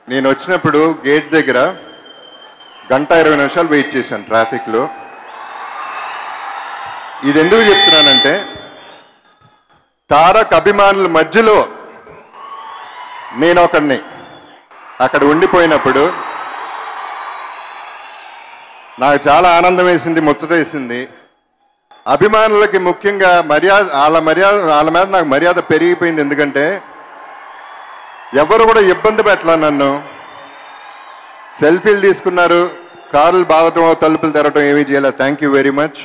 నేను వచ్చినప్పుడు గేట్ దగ్గర గంట ఇరవై నిమిషాలు వెయిట్ చేశాను ట్రాఫిక్లో ఇది ఎందుకు చెప్తున్నానంటే తారక్ అభిమానుల మధ్యలో నేను ఒకడిని అక్కడ ఉండిపోయినప్పుడు నాకు చాలా ఆనందం వేసింది ముచ్చట వేసింది అభిమానులకి ముఖ్యంగా మర్యాద వాళ్ళ మర్యాద వాళ్ళ మీద నాకు మర్యాద పెరిగిపోయింది ఎందుకంటే ఎవరు కూడా ఇబ్బంది పెట్టలా నన్ను సెల్ఫీలు తీసుకున్నారు కార్లు బాగటం తలుపులు తెరవటం ఏమీ చేయలేదు థ్యాంక్ యూ వెరీ మచ్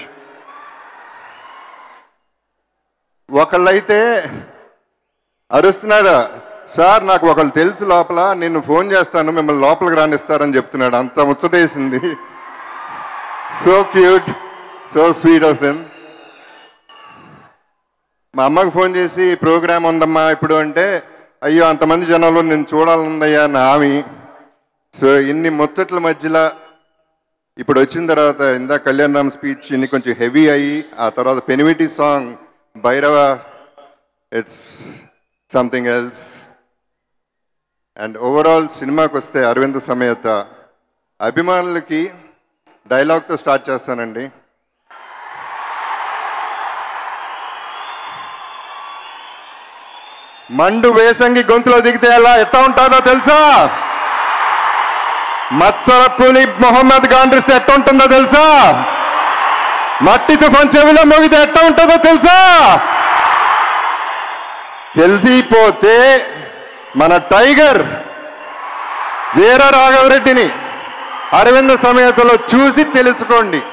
ఒకళ్ళైతే అరుస్తున్నాడు సార్ నాకు ఒకళ్ళు తెలుసు లోపల నిన్ను ఫోన్ చేస్తాను మిమ్మల్ని లోపలికి రానిస్తారని చెప్తున్నాడు అంత ముచ్చటేసింది so cute so sweet of him మా అమ్మకి ఫోన్ చేసి ప్రోగ్రామ్ ఉందమ్మా ఇప్పుడు అంటే అయ్యో అంతమంది జనాలు నేను చూడాలనుందయ్యా నా ఆమె సో ఇన్ని ముచ్చట్ల మధ్యలో ఇప్పుడు వచ్చిన తర్వాత ఇందా కళ్యాణ్ రామ్ స్పీచ్ ఇన్ని కొంచెం హెవీ అయ్యి ఆ తర్వాత Penimiti song Bhairava it's something else and overall సినిమాకి వస్తే అరవింద్ సమేత అభిమానులకి డైలాగ్తో స్టార్ట్ చేస్తానండి మండు వేసంగి గొంతులో దిగితే ఎలా ఎట్లా ఉంటుందో తెలుసా మత్సర పులి మొహమ్మద్ గాండ్రిస్తే ఎట్లా ఉంటుందో తెలుసా మట్టి తుఫాన్ చెవిలో మోగితే ఎట్లా ఉంటుందో తెలుసా తెలిసిపోతే మన టైగర్ వీర రాఘవరెడ్డిని అరవింద సమేతలో చూసి తెలుసుకోండి